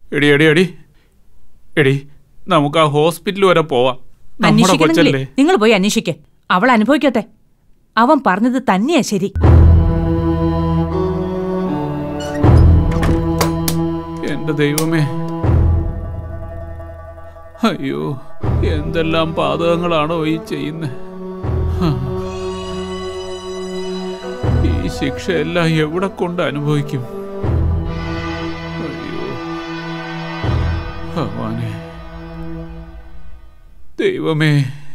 എടി എടി എടി എടി നമുക്ക് ആ ഹോസ്പിറ്റൽ വരെ പോവാം നമ്മുടെ അന്വേഷിക്കണമെങ്കിലേ കൊച്ചല്ലേ നിങ്ങൾ പോയി അന്വേഷിക്കേ അവൾ അനുഭവിക്കട്ടെ അവൻ പറഞ്ഞത് തന്നെയാ ശരി എന്റെ ദൈവമേ അയ്യോ എന്തെല്ലാം പാതകങ്ങളാണോ ഈ ചെയ്യുന്നത് ഈ ശിക്ഷയെല്ലാം എവിടെ കൊണ്ട് അനുഭവിക്കും അയ്യോ ഭഗവാനെ ദൈവമേ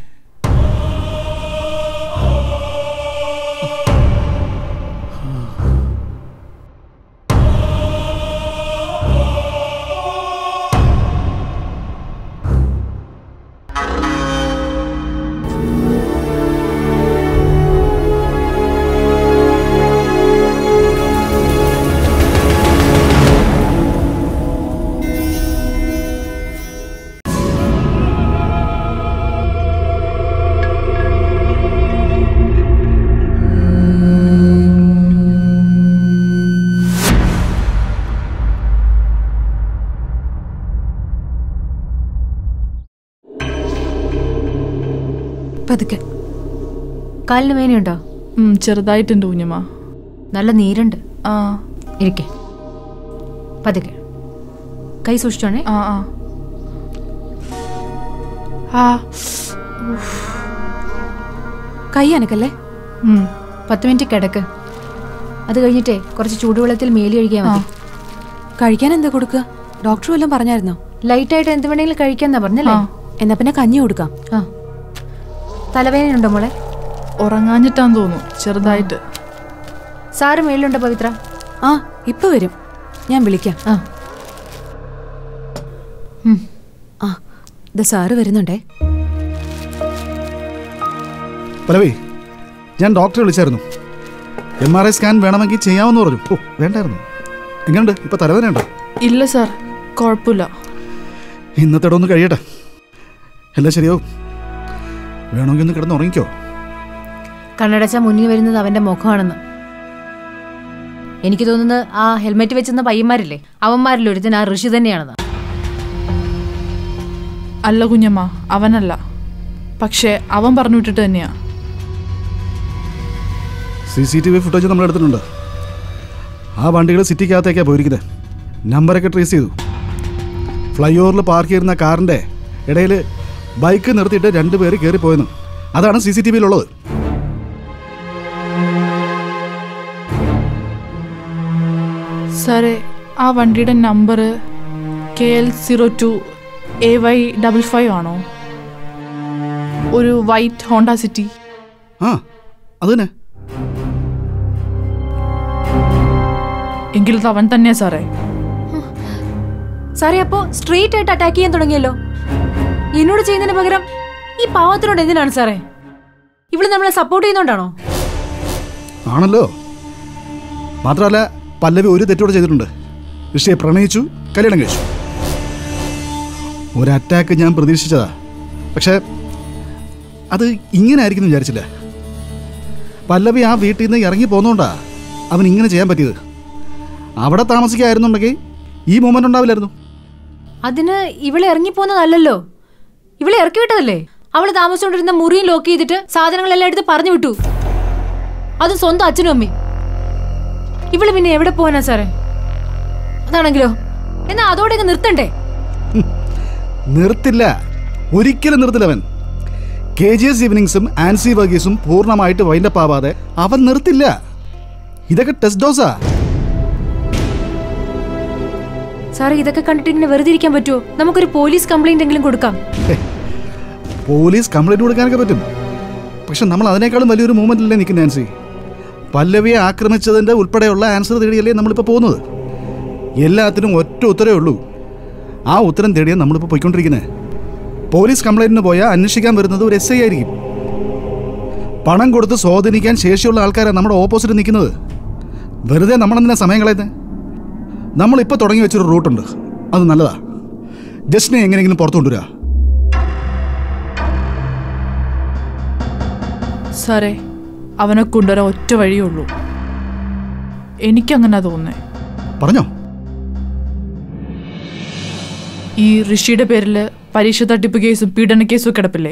പതുക്കെ കാലിന് വേനയുണ്ടോ ഉം, ചെറുതായിട്ടുണ്ട് കുഞ്ഞമ്മ നല്ല നീരുണ്ട് ആ ഇരിക്കെ പതുക്കെ കൈ സൂക്ഷിച്ചോണേ ആ ആ ആ കൈ അനക്കല്ലേ ഉം, പത്ത് മിനിറ്റ് കിടക്ക് അത് കഴിഞ്ഞിട്ടേ കുറച്ച് ചൂടുവെള്ളത്തിൽ മേലി കഴുകിയാൽ മതി കഴിക്കാൻ എന്താ കൊടുക്കുക ഡോക്ടർ വല്ലതും പറഞ്ഞായിരുന്നോ ലൈറ്റായിട്ട് എന്ത് വേണമെങ്കിലും കഴിക്കാന്നാ പറഞ്ഞല്ലേ ആ. എന്നാ പിന്നെ കഞ്ഞി കൊടുക്കാം ആ തലവേദനയുണ്ടോ മോളെ ഉറങ്ങാഞ്ഞിട്ടാന്ന് തോന്നുന്നു ചെറുതായിട്ട് സാറ് മേളിലുണ്ടോ പവിത്ര ആ ഇപ്പൊ വരും ഞാൻ വിളിക്കാം ആ ഉം. ആ ഇത് സാറ് വരുന്നുണ്ടേ പലവേ ഞാൻ ഡോക്ടറെ വിളിച്ചായിരുന്നു എം ആർ ഐ സ്കാൻ വേണമെങ്കിൽ ചെയ്യാമെന്ന് പറഞ്ഞു ഓ വേണ്ടായിരുന്നു എങ്ങനെയുണ്ട് ഇപ്പൊ തലവേദന ഉണ്ടോ ഇല്ല സാർ കുഴപ്പമില്ല ഇന്നത്തെ ഒന്ന് കഴിയട്ടെ എല്ലാം ശരിയാവും വേണമെങ്കിൽ ഒന്ന് കിടന്ന് ഉറങ്ങിക്കോ കണ്ണടച്ച മുന്നിൽ വരുന്നത് അവന്റെ മുഖമാണെന്ന് എനിക്ക് തോന്നുന്നത് ആ ഹെൽമെറ്റ് വെച്ചെന്ന പയ്യന്മാരില്ലേ അവന്മാരിൽ ഒരുത്തൻ ആ ഋഷി തന്നെയാണെന്ന് അല്ല കുഞ്ഞമ്മ അവനല്ല പക്ഷേ അവൻ പറഞ്ഞു വിട്ടിട്ട് തന്നെയാ C C T V footage നമ്മൾ എടുത്തിട്ടുണ്ട് ആ വണ്ടികൾ സിറ്റിക്കകത്തേക്കാണ് പോയിരിക്കുന്നത് നമ്പറൊക്കെ ട്രേസ് ചെയ്തു ഫ്ലൈ ഓവറിൽ പാർക്ക് ചെയ്യുന്ന കാറിൻ്റെ ഇടയിൽ ബൈക്ക് നിർത്തിയിട്ട് രണ്ട് പേര് കയറിപ്പോയെന്ന് അതാണ് സി സി ടി വിയിലുള്ളത് സാറേ ആ വണ്ടിയുടെ number K L zero two A Y double five ആണോ ഒരു വൈറ്റ് ഹോണ്ട സിറ്റി ആ അത് തന്നെ എങ്കിലത് അവൻ തന്നെയാ സാറേ സാറേ അപ്പോ സ്ട്രെയിറ്റ് ആയിട്ട് അറ്റാക്ക് ചെയ്യാൻ തുടങ്ങിയല്ലോ എന്നോട് ചെയ്യുന്നതിന് പകരം ഈ പാവത്തിനോട് എന്തിനാണ് സാറേ ഇവിടെ നമ്മളെ സപ്പോർട്ട് ചെയ്യുന്നോണ്ടാണോ ആണല്ലോ മാത്രമല്ല പല്ലവി ഒരു തെറ്റോടെ ചെയ്തിട്ടുണ്ട് ഋഷിയെ പ്രണയിച്ചു കല്യാണം കഴിച്ചു ഒരു അറ്റാക്ക് ഞാൻ പ്രതീക്ഷിച്ചതാ പക്ഷേ അത് ഇങ്ങനെ ആയിരിക്കും വിചാരിച്ചില്ല പല്ലവി ആ വീട്ടിൽ നിന്ന് ഇറങ്ങി പോന്നോണ്ടാ അവൻ ഇങ്ങനെ ചെയ്യാൻ പറ്റിയത് അവിടെ താമസിക്കായിരുന്നുണ്ടെങ്കിൽ ഈ മൊമെന്റ് ഉണ്ടാവില്ലായിരുന്നു അതിന് ഇവളെ ഇറങ്ങിപ്പോന്നതല്ലല്ലോ ഇവളെ ഇറക്കി വിട്ടതല്ലേ അവള് താമസിച്ചുകൊണ്ടിരുന്ന മുറിയും ലോക്ക് ചെയ്തിട്ട് സാധനങ്ങളെല്ലാം എടുത്ത് പറഞ്ഞു വിട്ടു അത് സ്വന്തം അച്ഛനും അമ്മയും ഇവള് പിന്നെ എവിടെ പോകാനാ സാറേ അതാണെങ്കിലോ എന്നാ അതോടെ അങ്ങ് നിർത്തണ്ടേ നിർത്തില്ല ഒരിക്കലും നിർത്തില്ല അവൻ കെ ജി എസ് ഈവനിങ്സും ആൻസി വർഗീസും പൂർണ്ണമായിട്ട് വൈൻഡപ്പ് ആവാതെ അവൻ നിർത്തില്ല ഇതൊക്കെ ടെസ്റ്റ് ഡോസാ സാറേ ഇതൊക്കെ കണ്ടിട്ട് ഇങ്ങനെ വെറുതെ ഇരിക്കാൻ പറ്റുമോ നമുക്കൊരു പോലീസ് കംപ്ലൈന്റ് എങ്കിലും കൊടുക്കാം പോലീസ് കംപ്ലൈന്റ് കൊടുക്കാനൊക്കെ പറ്റും പക്ഷെ നമ്മൾ അതിനേക്കാളും വലിയൊരു മൂവ്മെന്റിലല്ലേ നിൽക്കുന്ന ആൻസി പല്ലവിയെ ആക്രമിച്ചതിൻ്റെ ഉൾപ്പെടെയുള്ള ആൻസർ തേടിയല്ലേ നമ്മളിപ്പോൾ പോകുന്നത് എല്ലാത്തിനും ഒറ്റ ഉത്തരവേ ഉള്ളൂ ആ ഉത്തരം തേടിയാണ് നമ്മളിപ്പോൾ പോയിക്കൊണ്ടിരിക്കുന്നത് പോലീസ് കംപ്ലൈന്റിന് പോയാൽ അന്വേഷിക്കാൻ വരുന്നത് ഒരു എസ് ഐ ആയിരിക്കും പണം കൊടുത്ത് സ്വാധീനിക്കാൻ ശേഷിയുള്ള ആൾക്കാരാണ് നമ്മുടെ ഓപ്പോസിറ്റ് നിൽക്കുന്നത് വെറുതെ നമ്മളെന്തിനാ സമയം കളയുന്നത് നമ്മളിപ്പോൾ തുടങ്ങി വെച്ചൊരു റൂട്ടുണ്ട് അത് നല്ലതാ ജസ്റ്റിനെ എങ്ങനെയെങ്കിലും പുറത്തു കൊണ്ടുവരാ സാറേ അവനെ കൊണ്ടുവരാൻ ഒറ്റ വഴിയേ ഉള്ളൂ എനിക്കങ്ങനെ തോന്നേ പറഞ്ഞോ ഈ ഋഷിയുടെ പേരിൽ പരീക്ഷ തട്ടിപ്പ് കേസും പീഡന കേസും കിടപ്പില്ലേ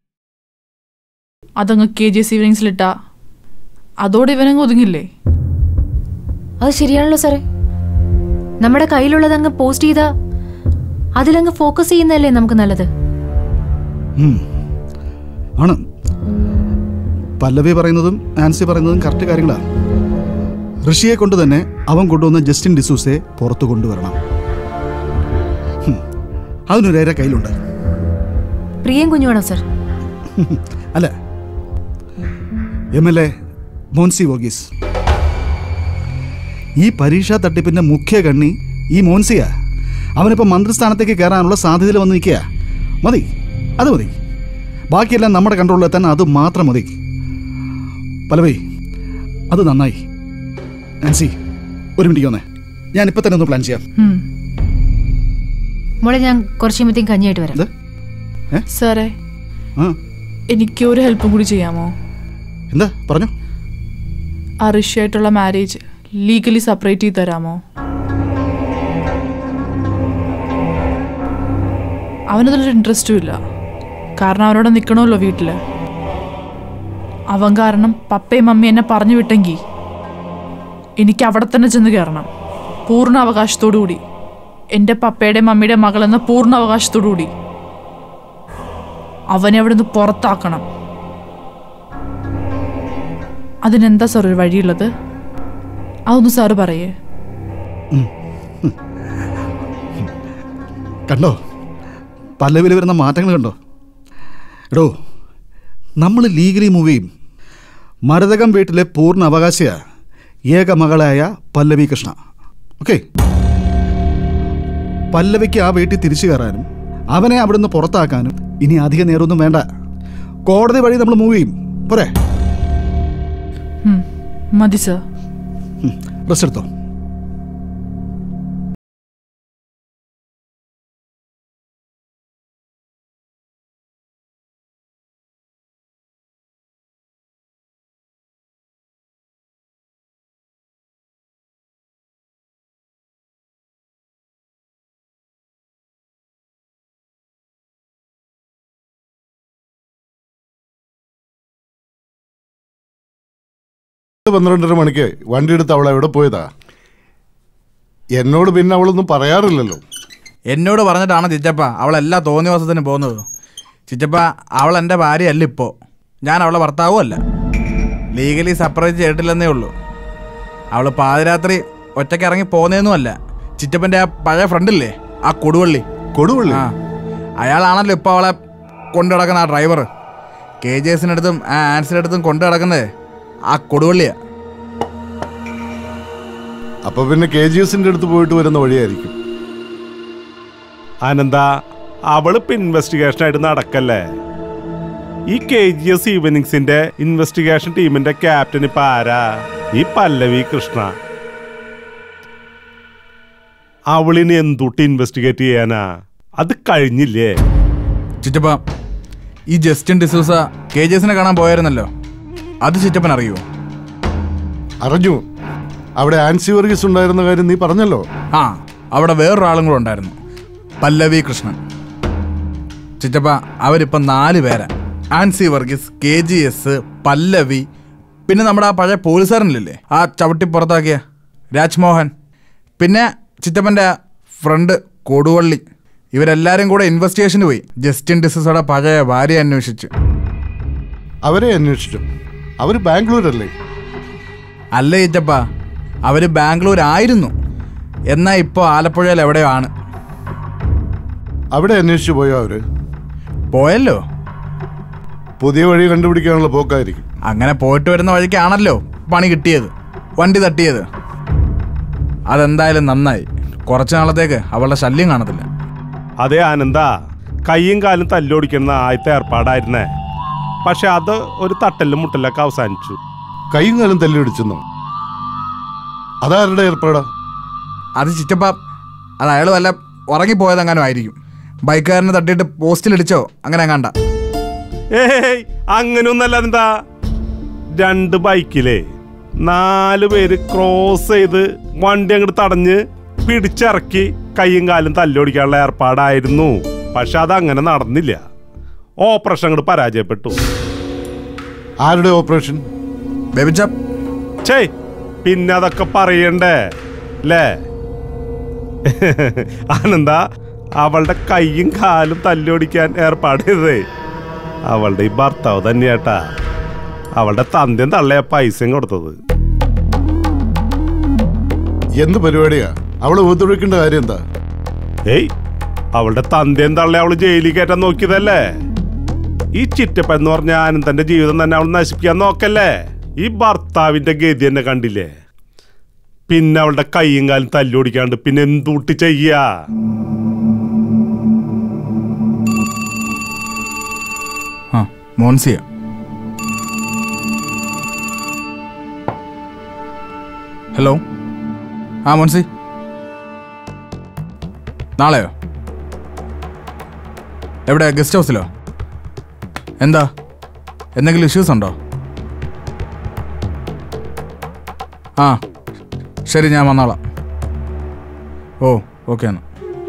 അതങ്ങ് കെ ജി സീവനിങ്സിലിട്ടാ അതോടെ ഇവനങ്ങ് ഒതുങ്ങില്ലേ അത് ശരിയാണല്ലോ സാറേ നമ്മുടെ കയ്യിലുള്ളത് അങ്ങ് പോസ്റ്റ് ചെയ്താ അതിലങ്ങ് ഫോക്കസ് ചെയ്യുന്നതല്ലേ നമുക്ക് നല്ലത് ഉം. ആണ് പല്ലവി പറയുന്നതും ആൻസി പറയുന്നതും കറക്റ്റ് കാര്യങ്ങളാണ് ഋഷിയെ കൊണ്ട് തന്നെ അവൻ കൊണ്ടുവന്ന ജസ്റ്റിൻ ഡിസൂസെ പുറത്തു കൊണ്ടുവരണം ഹും. അതിനൊരേര കയ്യിലുണ്ട് പ്രിയം കുഞ്ഞുവാണോ സാർ അല്ല എം എൽ എ മോൻസി വോഗീസ് ഈ പരീക്ഷാ തട്ടിപ്പിന്റെ മുഖ്യ കണ്ണി ഈ മോൻസിയാ അവനിപ്പോൾ മന്ത്രിസ്ഥാനത്തേക്ക് കയറാനുള്ള സാധ്യതയിൽ വന്ന് നിൽക്കുക മതി അത് മതി ബാക്കിയെല്ലാം നമ്മുടെ കൺട്രോളിൽ എത്താൻ അത് മാത്രം മതി പലവേ അത് നന്നായി ആൻസി ഒരു മിനിറ്റ് വന്നേ ഞാൻ ഇപ്പം തന്നെ ഒന്ന് പ്ലാൻ ചെയ്യാം ഉം. മോളെ ഞാൻ കുറച്ച് കഴിയുമ്പത്തേക്കും കഞ്ഞിയായിട്ട് വരാം ഇത് സാറേ ആ എനിക്ക് ഒരു ഹെൽപ്പും കൂടി ചെയ്യാമോ എന്താ പറഞ്ഞു ആ ഋഷിയായിട്ടുള്ള മാരേജ് ലീഗലി സെപ്പറേറ്റ് ചെയ്ത് തരാമോ അവനതിലൊരു ഇൻട്രസ്റ്റും ഇല്ല കാരണം അവനോട് നിൽക്കണമല്ലോ വീട്ടിൽ അവൻ കാരണം പപ്പയും മമ്മി എന്നെ പറഞ്ഞു വിട്ടെങ്കിൽ എനിക്ക് അവിടെ തന്നെ ചെന്ന് കയറണം പൂർണ്ണ അവകാശത്തോടു കൂടി എൻ്റെ പപ്പയുടെ മമ്മിയുടെ മകളെന്ന പൂർണ്ണ അവകാശത്തോടു കൂടി അവനെ അവിടെ നിന്ന് പുറത്താക്കണം അതിനെന്താ സാർ ഒരു വഴിയുള്ളത് അതൊന്ന് സാറ് പറയേ കണ്ടോ പല്ലവിൽ വരുന്ന മാറ്റങ്ങൾ കണ്ടോ എടോ നമ്മൾ ലീഗലി മൂവ് ചെയ്യും മരതകം വീട്ടിലെ പൂർണ്ണ അവകാശിയ ഏക മകളായ പല്ലവി കൃഷ്ണ ഓക്കെ പല്ലവിക്ക് ആ വീട്ടിൽ തിരിച്ചു കയറാനും അവനെ അവിടുന്ന് പുറത്താക്കാനും ഇനി അധിക നേരമൊന്നും വേണ്ട കോടതി വഴി നമ്മൾ മൂവ് ചെയ്യും പോരെ ഉം, മതി സാർ റെസ്റ്റ് എടുത്തോ പന്ത്രണ്ടര മണിക്ക് വണ്ടി എടുത്ത് അവൾ എവിടെ പോയതാ എന്നോട് പിന്നെ അവളൊന്നും പറയാറില്ലല്ലോ എന്നോട് പറഞ്ഞിട്ടാണ് ചിറ്റപ്പ അവൾ എല്ലാ തോന്നിവാസത്തിനും പോകുന്നത് ചിറ്റപ്പ അവൾ എൻ്റെ ഭാര്യയല്ല ഇപ്പോൾ ഞാൻ അവളെ ഭർത്താവും അല്ല ലീഗലി സെപ്പറേറ്റ് ചെയ്തിട്ടില്ലെന്നേ ഉള്ളൂ അവൾ പാതിരാത്രി ഒറ്റയ്ക്ക് ഇറങ്ങി പോകുന്നതൊന്നും അല്ല ചിറ്റപ്പൻ്റെ ആ പഴയ ഫ്രണ്ടില്ലേ ആ കൊടുവള്ളി കൊടുവള്ളി ആ അയാളാണല്ലോ ഇപ്പോൾ അവളെ കൊണ്ടു നടക്കുന്ന ആ ഡ്രൈവർ കെ ജെ എസിനടുത്തും ആ ആൻസിനടുത്തും കൊണ്ടു നടക്കുന്നത് ആ കൊടുവള്ളിയാ അപ്പൊ പിന്നെ കെ ജി എസിന്റെ അടുത്ത് പോയിട്ട് വരുന്ന വഴിയായിരിക്കും അനന്ത അവളിപ്പോ ഇൻവെസ്റ്റിഗേഷൻ ആയിട്ട് നടക്കല്ലേ ഈ കെ ജി എസ് ഈവനിങ്സിന്റെ ഇൻവെസ്റ്റിഗേഷൻ ടീമിന്റെ ക്യാപ്റ്റൻ ഇപ്പൊ ആരാ ഈ പല്ലവി കൃഷ്ണ അവളിനി എന്തുട്ട് ഇൻവെസ്റ്റിഗേറ്റ് ചെയ്യാനാ അത് കഴിഞ്ഞില്ലേ ചിറ്റപ്പ ഈ ജസ്റ്റിൻ ഡിസൂസ കെ ജെ എസിനെ കാണാൻ പോയായിരുന്നല്ലോ അത് ചിറ്റപ്പൻ അറിയുമോ അറിഞ്ഞു അവിടെ ആൻസി വർഗീസ് ഉണ്ടായിരുന്ന കാര്യം നീ പറഞ്ഞല്ലോ ആ അവിടെ വേറൊരാളും കൂടെ ഉണ്ടായിരുന്നു പല്ലവി കൃഷ്ണൻ ചിറ്റപ്പ അവരിപ്പം നാല് പേരാ Ancy Varghese K G S Pallavi പിന്നെ നമ്മുടെ ആ പഴയ പോലീസുകാരനില്ലേ ആ ചവിട്ടി പുറത്താക്കിയ രാജ്മോഹൻ പിന്നെ ചിറ്റപ്പൻ്റെ ഫ്രണ്ട് കൊടുവള്ളി ഇവരെല്ലാരും കൂടെ ഇൻവെസ്റ്റിഗേഷന് പോയി ജസ്റ്റിൻ ഡിസസയുടെ പഴയ ഭാര്യ അന്വേഷിച്ച് അവരെ അന്വേഷിച്ചു അവര് ബാംഗ്ലൂരല്ലേ അല്ല ചിറ്റപ്പ അവര് ബാംഗ്ലൂർ ആയിരുന്നു എന്നാൽ ഇപ്പോൾ ആലപ്പുഴയിൽ എവിടെയോ ആണ് അവിടെ അന്വേഷിച്ചു പോയോ അവര് പോയല്ലോ പുതിയ വഴി കണ്ടുപിടിക്കാനുള്ള പോക്കായിരിക്കും അങ്ങനെ പോയിട്ട് വരുന്ന വഴിക്കാണല്ലോ പണി കിട്ടിയത് വണ്ടി തട്ടിയത് അതെന്തായാലും നന്നായി കുറച്ചു നാളത്തേക്ക് അവളുടെ ശല്യം കാണത്തില്ല അതേ ആനന്ദ കൈയും കാലും തല്ലോടിക്കുന്ന ആദ്യത്തെ ഏർപ്പാടായിരുന്നേ പക്ഷെ അത് ഒരു തട്ടലും മുട്ടലൊക്കെ അവസാനിച്ചു കൈയും കാലും തല്ലിടിച്ചെന്നോ അതാരുടെ ഏർപ്പാടാ അത് ചിറ്റപ്പ അത് അയാൾ വല്ല ഉറങ്ങിപ്പോയതെങ്ങാനും ആയിരിക്കും ബൈക്കുകാരനെ തട്ടിയിട്ട് പോസ്റ്റിലിടിച്ചോ അങ്ങനെ കണ്ട ഏയ് അങ്ങനെയൊന്നല്ല എന്താ രണ്ട് ബൈക്കിലെ നാല് പേര് ക്രോസ് ചെയ്ത് വണ്ടി അങ്ങോട്ട് തടഞ്ഞ് പിടിച്ചിറക്കി കൈയും കാലും തല്ലൊടിക്കാനുള്ള ഏർപ്പാടായിരുന്നു പക്ഷെ അതങ്ങനെ നടന്നില്ല ഓപ്പറേഷൻ അങ്ങോട്ട് പരാജയപ്പെട്ടു ആരുടെ ഓപ്പറേഷൻ ബേബിച്ച ചേ പിന്നെ അതൊക്കെ പറയണ്ടേ അല്ലേ ആനന്ദ അവളുടെ കൈയും കാലും തല്ലൊടിക്കാൻ ഏർപ്പാട് ചെയ്തതേ അവളുടെ ഈ ഭർത്താവ് തന്നെയാട്ടാ അവളുടെ തന്തയും തള്ളയ പൈസയും കൊടുത്തത് എന്ത് പരിപാടിയാ അവള് ഒത്തൊഴിക്കേണ്ട കാര്യം എന്താ ഏയ് അവളുടെ തന്തയും തള്ളയെ അവള് ജയിലിൽ കയറ്റാൻ നോക്കിയതല്ലേ ഈ ചിറ്റപ്പ എന്ന് പറഞ്ഞ ആനന്ദന്റെ ജീവിതം തന്നെ അവൾ നശിപ്പിക്കാൻ നോക്കല്ലേ ഈ ഭർത്താവിന്റെ ഗതി തന്നെ കണ്ടില്ലേ പിന്നെ അവളുടെ കൈയും കാലും തല്ലുപിടിക്കാണ്ട് പിന്നെ എന്തുട്ടി ചെയ്യാ ആ മോൻസിയ ഹലോ ആ മോൻസി നാളെയോ എവിടെ ഗസ്റ്റ് ഹൗസിലോ എന്താ എന്തെങ്കിലും ഇഷ്യൂസ് ഉണ്ടോ ആ ശരി ഞാൻ വന്നോളാം ഓ ഓക്കെ എന്നാ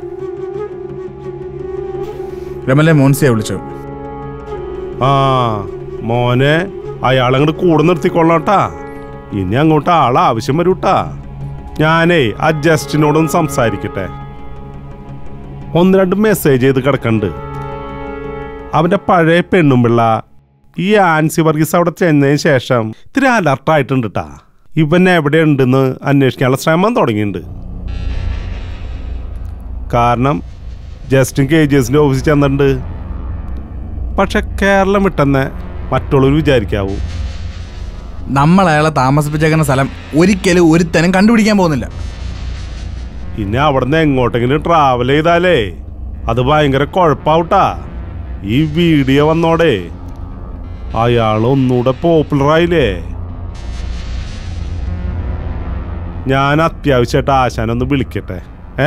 രമലെ മോൻസിയെ വിളിച്ചു ആ മോനെ അയാളങ്ങോട്ട് കൂടെ നിർത്തിക്കൊള്ളാട്ടാ ഇനി അങ്ങോട്ട് ആളെ ആവശ്യം വരൂട്ടാ ഞാനേ ആ ജസ്റ്റിനോടൊന്ന് സംസാരിക്കട്ടെ ഒന്ന് രണ്ട് മെസ്സേജ് ചെയ്ത് കിടക്കണ്ട് അവന്റെ പഴയ പെണ്ണുമ്പിള്ള ഈ ആൻസി വർഗീസ് അവിടെ ചെന്നതിന് ശേഷം ഇത്തിരി അലർട്ടായിട്ടുണ്ട് ട്ടാ ഇവൻ എവിടെ ഉണ്ടെന്ന് അന്വേഷിക്കാനുള്ള ശ്രമം തുടങ്ങിയിട്ടുണ്ട് കാരണം ജസ്റ്റിൻ കെ ജി എസിന്റെ ഓഫീസിൽ ചെന്നിട്ടുണ്ട് പക്ഷെ കേരളം വിട്ടെന്ന് മറ്റുള്ളവർ വിചാരിക്കാവൂ നമ്മൾ അയാളെ താമസിപ്പിച്ചേക്കുന്ന സ്ഥലം ഒരിക്കലും ഒരുത്തനും കണ്ടുപിടിക്കാൻ പോകുന്നില്ല ഇനി അവിടുന്ന് എങ്ങോട്ടെങ്കിലും ട്രാവൽ ചെയ്താലേ അത് ഭയങ്കര കുഴപ്പാവട്ടാ ഈ വീഡിയോ വന്നോടെ അയാൾ ഒന്നുകൂടെ പോപ്പുലർ ആയില്ലേ ഞാൻ അത്യാവശ്യമായിട്ട് ആശാനൊന്ന് വിളിക്കട്ടെ ഏ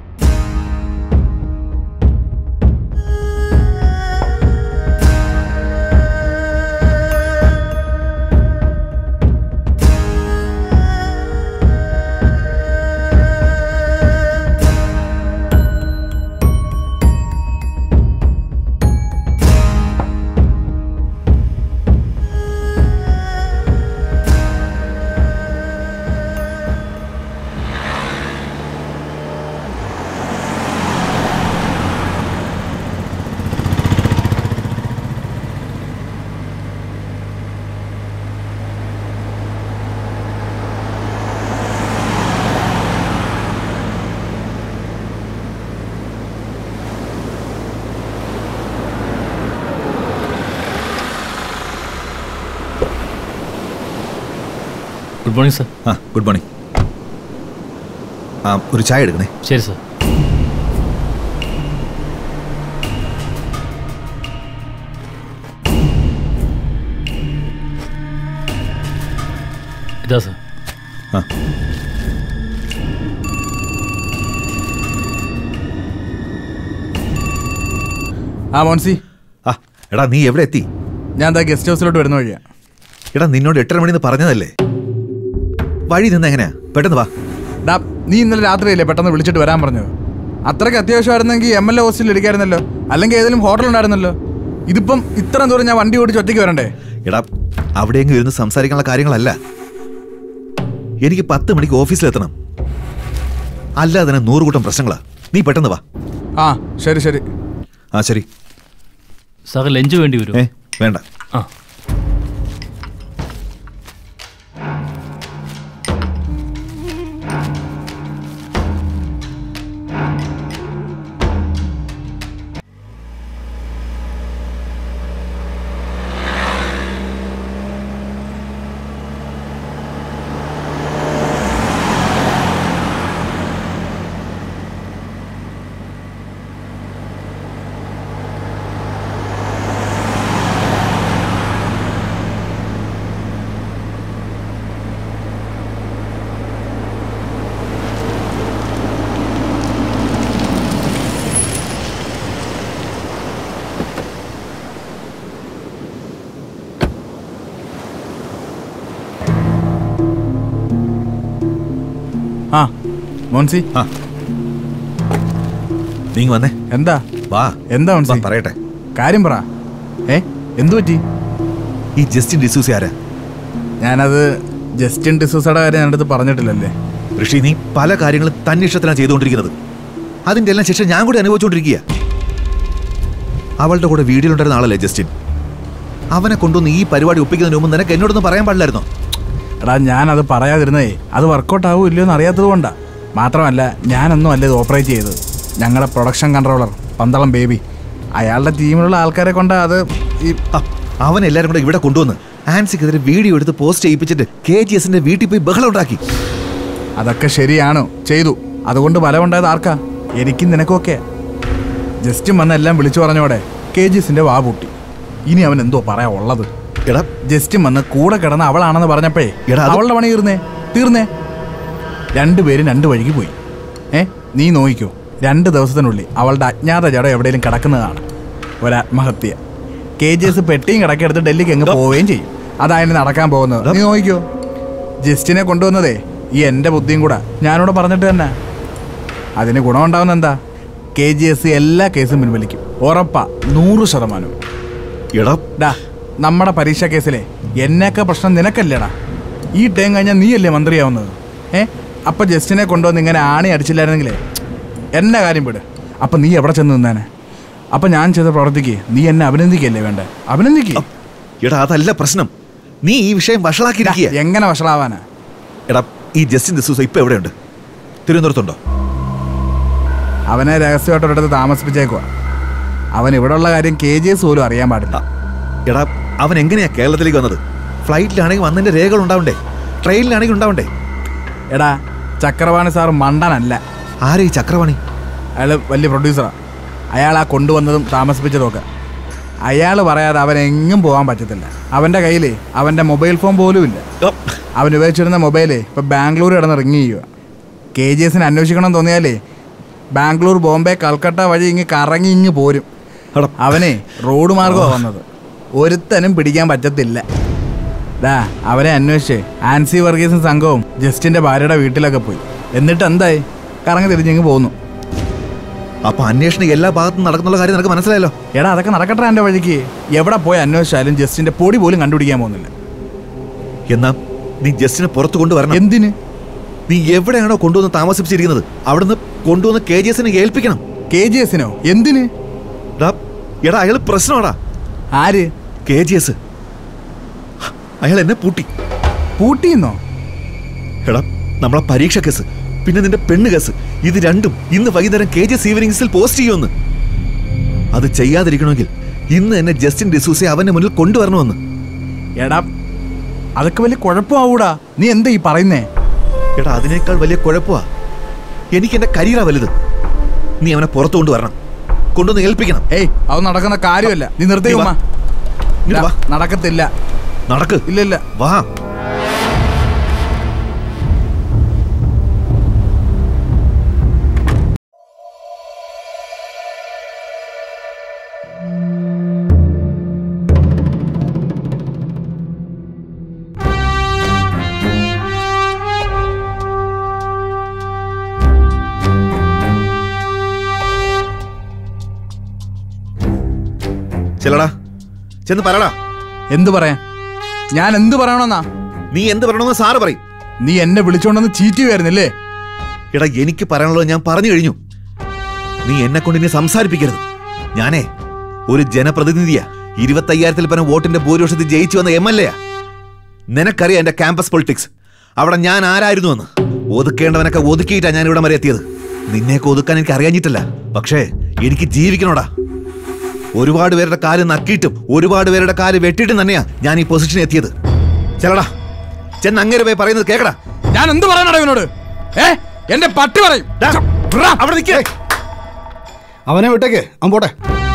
ഗുഡ് മോർണിംഗ് സർ ആ ഗുഡ് മോർണിംഗ് ആ ഒരു ചായ എടുക്കണേ ശരി സർ ഇതാ സർ ആ ആ മോൻസി ആ എടാ നീ എവിടെ എത്തി ഞാൻ എന്താ ഗസ്റ്റ് ഹൗസിലോട്ട് വരുന്ന വഴിയാ എടാ നിന്നോട് എട്ടര മണിന്ന് പറഞ്ഞതല്ലേ വഴി നിന്ന് എങ്ങനെയാ പെട്ടെന്ന് വാ ഡാ നീ ഇന്നലെ രാത്രിയല്ലേ പെട്ടെന്ന് വിളിച്ചിട്ട് വരാൻ പറഞ്ഞത് അത്രയ്ക്ക് അത്യാവശ്യമായിരുന്നെങ്കിൽ എം എൽ എ ഹോസ്റ്റലിൽ ഇരിക്കായിരുന്നല്ലോ അല്ലെങ്കിൽ ഏതെങ്കിലും ഹോട്ടൽ ഉണ്ടായിരുന്നല്ലോ ഇതിപ്പം ഇത്ര ദൂരം ഞാൻ വണ്ടി ഓടിച്ച് ഒറ്റയ്ക്ക് വരണ്ടേ എടാ അവിടെയെങ്കിലും ഇരുന്ന് സംസാരിക്കാനുള്ള കാര്യങ്ങളല്ല എനിക്ക് പത്ത് മണിക്ക് ഓഫീസിലെത്തണം അല്ലാതെ തന്നെ നൂറുകൂട്ടം പ്രശ്നങ്ങളാ നീ പെട്ടെന്ന് വാ ആ ശരി ശരി ആ ശരി സാർ ലഞ്ച് വേണ്ടി വരും ഏ വേണ്ട ആ ആ മോൻസി ആ നീ ഇങ്ങ് വന്നേ എന്താ വാ എന്താ വാ, മനസ്സിലായി പറയട്ടെ കാര്യം പറ ഏ എന്തു പറ്റി ഈ ജസ്റ്റിൻ ഡിസൂസി ആരാ ഞാനത് ജസ്റ്റിൻ ഡിസൂസയുടെ കാര്യം എൻ്റെ അടുത്ത് പറഞ്ഞിട്ടില്ലല്ലേ ഋഷി നീ പല കാര്യങ്ങളും തന്നിഷ്ടത്തിലാണ് ചെയ്തുകൊണ്ടിരിക്കുന്നത് അതിന്റെ എല്ലാം ശിക്ഷ ഞാൻ കൂടി അനുഭവിച്ചുകൊണ്ടിരിക്കുക അവളുടെ കൂടെ വീഡിയോയിലുണ്ടായിരുന്ന ആളല്ലേ ജസ്റ്റിൻ അവനെ കൊണ്ടുവന്ന് ഈ പരിപാടി ഒപ്പിക്കുന്നതിന് മുമ്പ് നിനക്ക് എന്നോടൊന്നും പറയാൻ പാടില്ലായിരുന്നോ എടാ ഞാനത് പറയാതിരുന്നേ അത് വർക്കൗട്ട് ആവോ ഇല്ലയോ എന്ന് അറിയാത്തത് കൊണ്ടാ മാത്രമല്ല ഞാനൊന്നും അല്ല ഇത് ഓപ്പറേറ്റ് ചെയ്തത് ഞങ്ങളുടെ പ്രൊഡക്ഷൻ കൺട്രോളർ പന്തളം ബേബി അയാളുടെ ടീമിലുള്ള ആൾക്കാരെ കൊണ്ടാ അത് ഈ ആ, അവൻ എല്ലാരും കൂടെ ഇവിടെ കൊണ്ടുവന്ന് ആൻസിക്കെതിരെ വീഡിയോ എടുത്ത് പോസ്റ്റ് ചെയ്യിപ്പിച്ചിട്ട് കെ ജി എസിന്റെ വീട്ടിൽ പോയി ബഹളം ഉണ്ടാക്കി അതൊക്കെ ശരിയാണോ ചെയ്തു അതുകൊണ്ട് ബലമുണ്ടായത് ആർക്കാ എനിക്കും നിനക്കൊക്കെ ജസ്റ്റും വന്ന് എല്ലാം വിളിച്ചു പറഞ്ഞോടെ കെ ജിസിന്റെ വാ പൊട്ടി ഇനി അവൻ എന്തോ പറയാ ഉള്ളത് എടാ ജസ്റ്റും വന്ന് കൂടെ കിടന്ന് അവളാണെന്ന് പറഞ്ഞപ്പോഴേ എടാ, അത് അവളുടെ പണി തീർന്നേ തീർന്നേ രണ്ടുപേരും രണ്ട് വഴിക്ക് പോയി ഏ നീ നോക്കിക്കോ രണ്ട് ദിവസത്തിനുള്ളിൽ അവളുടെ അജ്ഞാത ജട എവിടെയെങ്കിലും കിടക്കുന്നതാണ് ഒരാത്മഹത്യ കെ ജി എസ് പെട്ടിയും കിടക്കെടുത്ത് ഡൽഹിക്ക് എങ്ങ് പോവുകയും ചെയ്യും അതായത് നടക്കാൻ പോകുന്നത് നീ നോക്കിക്കോ ജസ്റ്റിനെ കൊണ്ടുവന്നതേ ഈ എൻ്റെ ബുദ്ധിയും കൂടെ ഞാനിവിടെ പറഞ്ഞിട്ട് തന്നെ അതിന് ഗുണമുണ്ടാവുന്ന എന്താ കെ ജി എസ് എല്ലാ കേസും പിൻവലിക്കും ഉറപ്പാ നൂറ് ശതമാനം എടാ ഡാ നമ്മുടെ പരീക്ഷാ കേസിലെ എന്നൊക്കെ പ്രശ്നം നിനക്കല്ലേടാ ഈ ടൈം കഴിഞ്ഞാൽ നീയല്ലേ മന്ത്രിയാവുന്നത് ഏ അപ്പൊ ജസ്റ്റിനെ കൊണ്ടുവന്ന് ഇങ്ങനെ ആണി അടിച്ചില്ലായിരുന്നെങ്കിലേ എന്നെ കാര്യം വിട് അപ്പൊ നീ എവിടെ ചെന്ന് നിന്നേനെ അപ്പൊ ഞാൻ ചെയ്ത പ്രവർത്തിക്ക് നീ എന്നെ അഭിനന്ദിക്കല്ലേ വേണ്ടേ അഭിനന്ദിക്കുക എടാ അതല്ല പ്രശ്നം നീ ഈ വിഷയം വഷളാക്കിയിരിക്കുക എങ്ങനെ വഷളാവാനാ എടാ ഈ ജസ്റ്റിൻ ഡിസൂസ ഇപ്പൊ എവിടെയുണ്ട് തിരുവനന്തപുരത്തുണ്ടോ അവനെ രഹസ്യമായിട്ട് ഒരിടത്ത് താമസിപ്പിച്ചേക്കുവാ അവൻ ഇവിടെ ഉള്ള കാര്യം കെ ജി എസ് പോലും അറിയാൻ പാടില്ല എടാ അവൻ എങ്ങനെയാ കേരളത്തിലേക്ക് വന്നത് ഫ്ലൈറ്റിലാണെങ്കിൽ വന്നതിന്റെ രേഖകൾ ഉണ്ടാവണ്ടേ ട്രെയിനിലാണെങ്കിൽ ഉണ്ടാവണ്ടേ എടാ ചക്രവാണി സാർ മണ്ടനല്ല ആരെ ഈ ചക്രവാണി അയാൾ വലിയ പ്രൊഡ്യൂസറാണ് അയാൾ ആ കൊണ്ടുവന്നതും താമസിപ്പിച്ചതൊക്കെ അയാൾ പറയാതെ അവൻ എങ്ങും പോകാൻ പറ്റത്തില്ല അവൻ്റെ കയ്യിൽ അവൻ്റെ മൊബൈൽ ഫോൺ പോലും ഇല്ല അവൻ ഉപയോഗിച്ചിരുന്ന മൊബൈലേ ഇപ്പം ബാംഗ്ലൂർ കിടന്ന് റിങ് ചെയ്യുക കെ ജി എസിന് അന്വേഷിക്കണം തോന്നിയാലേ ബാംഗ്ലൂർ ബോംബെ കൽക്കട്ട വഴി ഇങ്ങ് കറങ്ങി ഇങ്ങ് പോരും അവനെ റോഡ് മാർഗമാണ് വന്നത് ഒരുത്തനും പിടിക്കാൻ പറ്റത്തില്ല ഡാ അവനെ അന്വേഷിച്ച് ആൻസി വർഗീസും സംഘവും ജസ്റ്റിന്റെ ഭാര്യയുടെ വീട്ടിലൊക്കെ പോയി എന്നിട്ട് എന്തായി കറങ്ങി തിരിഞ്ഞിങ്ങ് പോന്നു അപ്പൊ അന്വേഷണം എല്ലാ ഭാഗത്തും നടക്കുന്നുള്ള കാര്യം നിനക്ക് മനസ്സിലായല്ലോ എടാ അതൊക്കെ നടക്കട്ടെ എൻ്റെ വഴിക്ക് എവിടെ പോയി അന്വേഷിച്ചാലും ജസ്റ്റിന്റെ പൊടി പോലും കണ്ടുപിടിക്കാൻ പോകുന്നില്ല എന്നാ നീ ജസ്റ്റിനെ പുറത്തു കൊണ്ടുവരണം എന്തിന് നീ എവിടെയാണോ കൊണ്ടുവന്ന് താമസിപ്പിച്ചിരിക്കുന്നത് അവിടുന്ന് കൊണ്ടുവന്ന് കെ ജി എസിനെ ഏൽപ്പിക്കണം കെ ജി എസിനോ എന്തിന് എടാ എടാ അയാൾ പ്രശ്നമാടാ ആര് കെ ജി എസ് അയാൾ എന്നെ പൂട്ടി പൂട്ടിയെന്നോ എടാ നമ്മളെ പരീക്ഷ കേസ് പിന്നെ നിന്റെ പെണ്ണ് കേസ് ഇത് രണ്ടും ഇന്ന് വൈകുന്നേരം കെ ജി എസ് ഈവനിങ്സിൽ പോസ്റ്റ് ചെയ്യുമെന്ന് അത് ചെയ്യാതിരിക്കണമെങ്കിൽ ഇന്ന് എന്നെ ജസ്റ്റിൻ ഡിസൂസെ അവന്റെ മുന്നിൽ കൊണ്ടുവരണമെന്ന് എടാ അതൊക്കെ വലിയ കുഴപ്പമാവൂടാ നീ എന്താ ഈ പറയുന്നേ എടാ അതിനേക്കാൾ വലിയ കുഴപ്പമാ എനിക്ക് എന്റെ കരിയറാ വലുത് നീ അവനെ പുറത്തു കൊണ്ടുവരണം കൊണ്ടുവന്ന് ഏൽപ്പിക്കണം ഏയ് അത് നടക്കുന്ന കാര്യമല്ല നീ നിർത്തി നീ വാ. ഉമ്മ. ഇങ്ങട് ഇല്ല, വാ. നടക്കത്തില്ല നടക്ക് ഇല്ല ഇല്ല വാ ചെല്ലടാ ചെന്ന് പറടാ എന്ത് പറയാൻ ഞാൻ എന്ത് പറയണമെന്നാ നീ എന്ത് പറയണമെന്ന് സാറ് പറയും നീ എന്നെ വിളിച്ചോണ്ടെന്ന് ചീറ്റി വരുന്നില്ലേ എടാ എനിക്ക് പറയാനുള്ളത് ഞാൻ പറഞ്ഞു കഴിഞ്ഞു നീ എന്നെ കൊണ്ട് ഇനി സംസാരിപ്പിക്കരുത് ഞാനേ ഒരു ജനപ്രതിനിധിയാ ഇരുപത്തയ്യായിരത്തിൽ പരം വോട്ടിന്റെ ഭൂരിപക്ഷത്തിൽ ജയിച്ചു വന്ന എം എൽ എ നിനക്കറിയാം എന്റെ ക്യാമ്പസ് പൊളിറ്റിക്സ് അവിടെ ഞാൻ ആരായിരുന്നു എന്ന് ഒതുക്കേണ്ടവനൊക്കെ ഒതുക്കിയിട്ടാ ഞാൻ ഇവിടെ വരെ എത്തിയത് നിന്നെയൊക്കെ ഒതുക്കാൻ എനിക്ക് അറിയാഞ്ഞിട്ടില്ല പക്ഷേ എനിക്ക് ജീവിക്കണോടാ ഒരുപാട് പേരുടെ കാല് നക്കിയിട്ടും ഒരുപാട് പേരുടെ കാല് വെട്ടിയിട്ടും തന്നെയാ ഞാൻ ഈ പൊസിഷനിൽ എത്തിയത് ചെല്ലടാ ചെന്ന് അങ്ങനെ പോയി പറയുന്നത് കേക്കടാ ഞാൻ എന്ത് പറയാനടാ ഇവനോട് ഏ എന്റെ പട്ടി പറയും അവിടെ നിൽക്കേ അവനെ വിട്ടേക്ക് അവൻ പോട്ടെ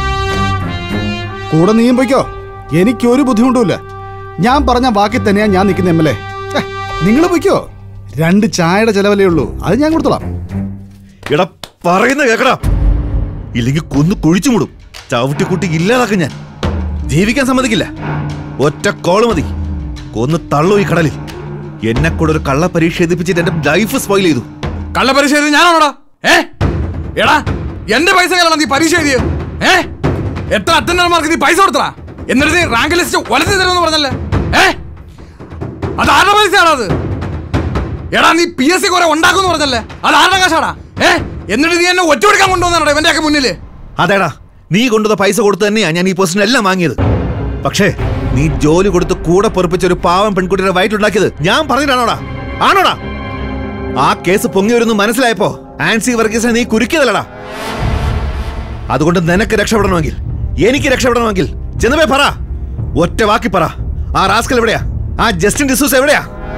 കൂടെ നീയും പൊയ്ക്കോ എനിക്കൊരു ബുദ്ധിമുട്ടുമില്ല ഞാൻ പറഞ്ഞ ബാക്കി തന്നെയാ ഞാൻ നിൽക്കുന്ന എം എൽ എ നിങ്ങൾ പൊയ്ക്കോ രണ്ട് ചായയുടെ ചെലവല്ലേ ഉള്ളൂ അത് ഞാൻ കൊടുത്തോളാം എടാ പറയുന്ന കേക്കടാ ഇല്ലെങ്കിൽ കൊന്നു കുഴിച്ചു മൂടും ചവിട്ടിക്കുട്ടി ഇല്ലാതാക്കും ഞാൻ ജീവിക്കാൻ സമ്മതിക്കില്ല ഒറ്റ കോള് മതി കൊന്ന് തള്ളു ഈ കടലിൽ എന്നെ കൂടെ ഒരു കള്ള പരീക്ഷ എഴുതിപ്പിച്ചിട്ട് എന്റെ ലൈഫ് സ്പോയിൽ ചെയ്തു കള്ളപരിശോധന ഞാനാണോടാ ഏ എടാ എന്റെ പൈസ കയ്യിലാണ് നീ പരീക്ഷ എഴുതിയത് ഏ എത്ര അറ്റൻഡർമാർക്ക് നീ പൈസ കൊടുത്തടാ എന്നിട്ട് നീ റാങ്ക് ലിസ്റ്റ് വലത്തി തരുമെന്ന് പറഞ്ഞല്ലേ ഏ അത് ആരുടെ പൈസയാണോ അത് എടാ നീ പി എസ് സി കുറെ ഉണ്ടാക്കുമെന്ന് പറഞ്ഞല്ലേ അത് ആരുടെ കാശാടാ ഏ എന്നിട്ട് നീ എന്നെ ഒറ്റ കൊടുക്കാൻ കൊണ്ടുവന്നാണ് ഇവന്റെയൊക്കെ മുന്നില് അതേടാ നീ കൊണ്ടുവന്ന പൈസ കൊടുത്ത് തന്നെയാ ഞാൻ ഈ പോസ്റ്റിന് എല്ലാം വാങ്ങിയത് പക്ഷേ നീ ജോലി കൊടുത്ത് കൂടെ പൊറപ്പിച്ച ഒരു പാവം പെൺകുട്ടിയുടെ വയറ്റുണ്ടാക്കിയത് ഞാൻ പറഞ്ഞിട്ടാണോടാ ആണോടാ ആ കേസ് പൊങ്ങി വരുന്നു മനസ്സിലായപ്പോ ആൻസി വർഗീസിനെ നീ കുരുക്കിയതല്ലടാ അതുകൊണ്ട് നിനക്ക് രക്ഷപ്പെടണമെങ്കിൽ എനിക്ക് രക്ഷപ്പെടണമെങ്കിൽ ചെന്നവേ പറ ഒറ്റ വാക്കി പറ ആ റാസ്കൽ എവിടെയാ ആ ജസ്റ്റിൻ ഡിസൂസ് എവിടെയാ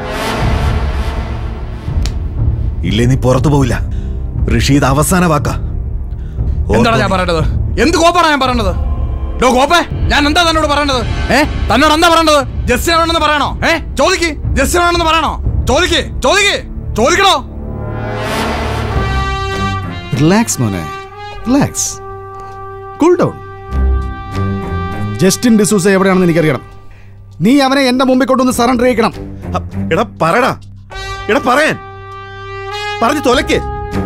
ഇല്ലേ നീ പുറത്തു പോവില്ല ഋഷീദ് അവസാന വാക്കാ എന്താണ് ഞാൻ പറയേണ്ടത് എന്ത് കോപ്പാണ് ഞാൻ പറയേണ്ടത് ഡോ കോപ്പേ ഞാൻ എന്താ തന്നോട് പറയേണ്ടത് ഏ തന്നോട് എന്താ പറയേണ്ടത് ജസ്റ്റിൻ ആണെന്ന് പറയണോ ഏ ചോദിക്ക് ജസ്റ്റിൻ ആണെന്ന് പറയണോ ചോദിക്ക് ചോദിക്ക് ചോദിക്കണോ റിലാക്സ് മോനെ relax cool down Justin D'Souza എവിടെയാണെന്ന് എനിക്കറിയണം നീ അവനെ എന്റെ മുമ്പിൽ കൊണ്ടുവന്ന് സറണ്ടർ ചെയ്യിക്കണം എടാ പറടാ എടാ പറയാൻ പറഞ്ഞു തൊലക്ക്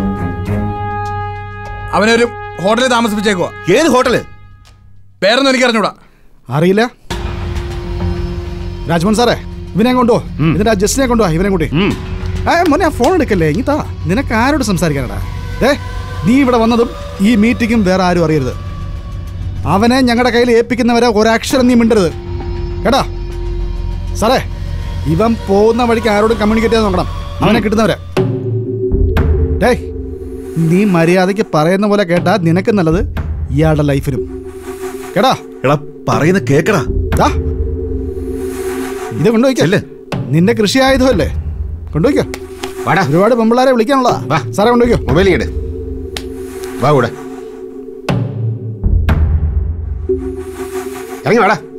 അവനെ ഒരു ഹോട്ടലിൽ താമസിപ്പിച്ചേക്കുവാ ഏത് ഹോട്ടല് പേരൊന്നും എനിക്ക് അറിഞ്ഞൂടാ അറിയില്ല രാജ്മോഹൻ സാറേ ഇവനെ കൊണ്ടോ എന്നിട്ട് ആ ജസ്റ്റിനെ കൊണ്ടോ ഇവനെ കൂട്ടി ഏ മോനെ ആ ഫോൺ എടുക്കല്ലേ ഇങ്ങിത്താ നിനക്ക് ആരോട് സംസാരിക്കാനടാ ഏ നീ ഇവിടെ വന്നതും ഈ മീറ്റിംഗും വേറെ ആരും അറിയരുത് അവനെ ഞങ്ങളുടെ കയ്യിൽ ഏൽപ്പിക്കുന്നവരെ ഒരക്ഷരം നീ മിണ്ടരുത് കേട്ടാ സാറേ ഇവൻ പോകുന്ന വഴിക്ക് ആരോടും കമ്മ്യൂണിക്കേറ്റ് ചെയ്യാൻ നോക്കണം അവനെ കിട്ടുന്നവരെ ഡേ നീ മര്യാദയ്ക്ക് പറയുന്ന പോലെ കേട്ടാ നിനക്ക് നല്ലത് ഇയാളുടെ ലൈഫിനും കേടാ എടാ പറയുന്ന കേക്കടാ ദാ, ഇത് കൊണ്ടുപോയിക്കല്ലേ നിന്റെ കൃഷി ആയുധമല്ലേ കൊണ്ടുപോയിക്കോ വാടാ ഒരുപാട് പെമ്പിള്ളാരെ വിളിക്കാനുള്ളതാ സാറേ കൊണ്ടുപോയിക്കോ മൊബൈൽ ഇട് വാ കൂടെ ഇറങ്ങി വാടാ